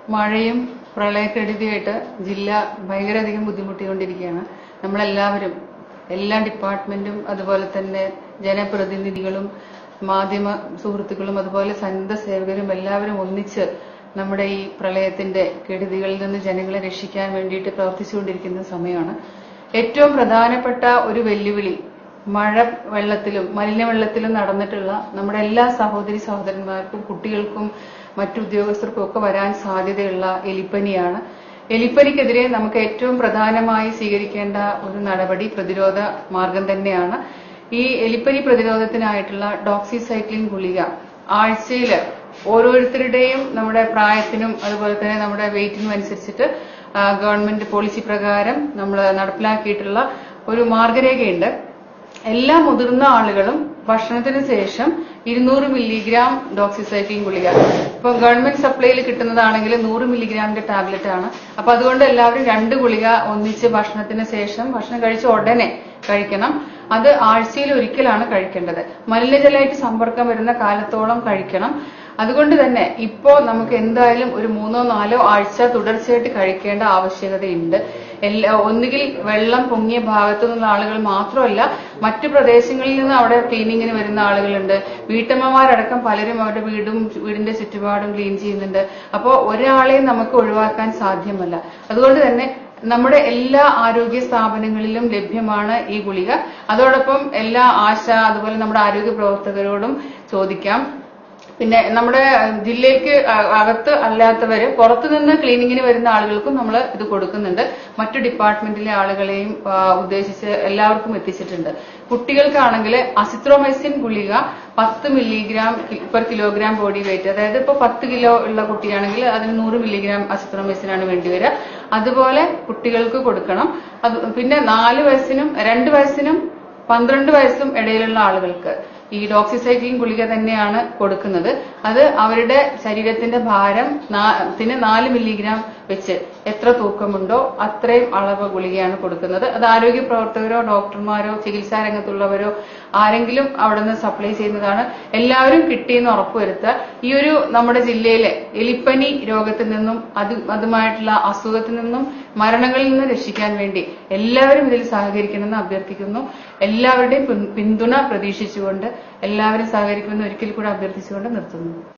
മഴയും പ്രളയക്കെടുതിയായിട്ട് ജില്ല ഭയങ്കരധികം ബുദ്ധിമുട്ടിക്കൊണ്ടിരിക്കുകയാണ് നമ്മളെല്ലാവരും എല്ലാ ഡിപ്പാർട്ട്മെന്റും അതുപോലെ തന്നെ ജനപ്രതിനിധികളും മാധ്യമ സുഹൃത്തുക്കളും അതുപോലെ സന്നദ്ധ സേവകരും എല്ലാവരും ഒന്നിച്ച് നമ്മുടെ ഈ പ്രളയത്തിന്റെ കെടുതികളിൽ നിന്ന് ജനങ്ങളെ രക്ഷിക്കാൻ വേണ്ടിയിട്ട് പ്രവർത്തിച്ചുകൊണ്ടിരിക്കുന്ന സമയമാണ് ഏറ്റവും പ്രധാനപ്പെട്ട ഒരു വെല്ലുവിളി മഴ വെള്ളത്തിലും മലിനവെള്ളത്തിലും നടന്നിട്ടുള്ള നമ്മുടെ എല്ലാ സഹോദരി സഹോദരന്മാർക്കും കുട്ടികൾക്കും മറ്റു ഉദ്യോഗസ്ഥർക്കും ഒക്കെ വരാൻ സാധ്യതയുള്ള എലിപ്പനിയാണ് എലിപ്പനിക്കെതിരെ നമുക്ക് ഏറ്റവും പ്രധാനമായി സ്വീകരിക്കേണ്ട ഒരു നടപടി പ്രതിരോധ മാർഗം തന്നെയാണ് ഈ എലിപ്പനി പ്രതിരോധത്തിനായിട്ടുള്ള ഡോക്സിസൈക്ലിൻ ഗുളിക ആഴ്ചയിൽ ഓരോരുത്തരുടെയും നമ്മുടെ പ്രായത്തിനും അതുപോലെ തന്നെ നമ്മുടെ വെയിറ്റിനും അനുസരിച്ചിട്ട് ആ, ഗവൺമെന്റ് പോളിസി പ്രകാരം നമ്മൾ നടപ്പിലാക്കിയിട്ടുള്ള ഒരു മാർഗരേഖയുണ്ട് എല്ലാ മുതിർന്ന ആളുകളും ഭക്ഷണത്തിന് ശേഷം ഇരുന്നൂറ് മില്ലിഗ്രാം ഡോക്സിസൈക്ലിൻ ഗുളിക ഇപ്പൊ ഗവൺമെന്റ് സപ്ലൈയിൽ കിട്ടുന്നതാണെങ്കിൽ നൂറ് മില്ലിഗ്രാമിന്റെ ടാബ്ലറ്റ് ആണ് അപ്പൊ അതുകൊണ്ട് എല്ലാവരും രണ്ട് ഗുളിക ഒന്നിച്ച് ഭക്ഷണത്തിന് ശേഷം ഭക്ഷണം കഴിച്ച ഉടനെ കഴിക്കണം അത് ആഴ്ചയിൽ ഒരിക്കലാണ് കഴിക്കേണ്ടത് മലിനജലമായിട്ട് സമ്പർക്കം വരുന്ന കാലത്തോളം കഴിക്കണം അതുകൊണ്ട് തന്നെ ഇപ്പോ നമുക്ക് എന്തായാലും ഒരു മൂന്നോ നാലോ ആഴ്ച തുടർച്ചയായിട്ട് കഴിക്കേണ്ട ആവശ്യകതയുണ്ട് എല്ലാ ഒന്നുകിൽ വെള്ളം പൊങ്ങിയ ഭാഗത്തു നിന്നുള്ള ആളുകൾ മാത്രമല്ല മറ്റു പ്രദേശങ്ങളിൽ നിന്ന് അവിടെ ക്ലീനിങ്ങിന് വരുന്ന ആളുകളുണ്ട് വീട്ടമ്മമാരടക്കം പലരും അവരുടെ വീടും വീടിന്റെ ചുറ്റുപാടും ക്ലീൻ ചെയ്യുന്നുണ്ട് അപ്പോൾ ഒരാളെയും നമുക്ക് ഒഴിവാക്കാൻ സാധ്യമല്ല അതുകൊണ്ട് തന്നെ നമ്മുടെ എല്ലാ ആരോഗ്യ സ്ഥാപനങ്ങളിലും ലഭ്യമാണ് ഈ ഗുളിക അതോടൊപ്പം എല്ലാ ആശ അതുപോലെ നമ്മുടെ ആരോഗ്യ പ്രവർത്തകരോടും ചോദിക്കാം പിന്നെ നമ്മുടെ ജില്ലയ്ക്ക് അ- അകത്ത് അല്ലാത്തവര് പുറത്തുനിന്ന് ക്ലീനിങ്ങിന് വരുന്ന ആളുകൾക്കും നമ്മൾ ഇത് കൊടുക്കുന്നുണ്ട് മറ്റു ഡിപ്പാർട്ട്മെന്റിലെ ആളുകളെയും ആ, ഉദ്ദേശിച്ച് എല്ലാവർക്കും എത്തിച്ചിട്ടുണ്ട് കുട്ടികൾക്കാണെങ്കിൽ അസിത്രോമൈസിൻ ഗുളിക പത്ത് milligram per kilogram body weight അതായത് ഇപ്പോൾ പത്ത് കിലോ ഉള്ള കുട്ടിയാണെങ്കിൽ അതിന് നൂറ് മില്ലിഗ്രാം അസിത്രോമൈസിൻ ആണ് വേണ്ടി വരിക അതുപോലെ കുട്ടികൾക്ക് കൊടുക്കണം അത് പിന്നെ നാല് വയസ്സിനും രണ്ട് വയസ്സിനും പന്ത്രണ്ട് വയസ്സും ഇടയിലുള്ള ആളുകൾക്ക് ഈ ഡോക്സിസൈക്ലിൻ ഗുളിക തന്നെയാണ് കൊടുക്കുന്നത് അത് അവരുടെ ശരീരത്തിന്റെ ഭാരം നാ- ത്തിന് നാല് മില്ലിഗ്രാം വെച്ച് എത്ര തൂക്കമുണ്ടോ അത്രയും അളവ് ഗുളികയാണ് കൊടുക്കുന്നത് അത് ആരോഗ്യ പ്രവർത്തകരോ ഡോക്ടർമാരോ ചികിത്സാ രംഗത്തുള്ളവരോ ആരെങ്കിലും അവിടെ നിന്ന് സപ്ലൈ ചെയ്യുന്നതാണ് എല്ലാവരും കിട്ടിയെന്ന് ഉറപ്പുവരുത്തുക ഈ ഒരു നമ്മുടെ ജില്ലയിലെ എലിപ്പനി രോഗത്തിൽ നിന്നും അത് അതുമായിട്ടുള്ള അസുഖത്തിൽ നിന്നും മരണങ്ങളിൽ നിന്നും രക്ഷിക്കാൻ വേണ്ടി എല്ലാവരും ഇതിൽ സഹകരിക്കണമെന്ന് അഭ്യർത്ഥിക്കുന്നു എല്ലാവരുടെയും പിൻ- പിന്തുണ പ്രതീക്ഷിച്ചുകൊണ്ട് എല്ലാവരും സഹകരിക്കുമെന്ന് ഒരിക്കൽ കൂടെ അഭ്യർത്ഥിച്ചുകൊണ്ട് നിർത്തുന്നു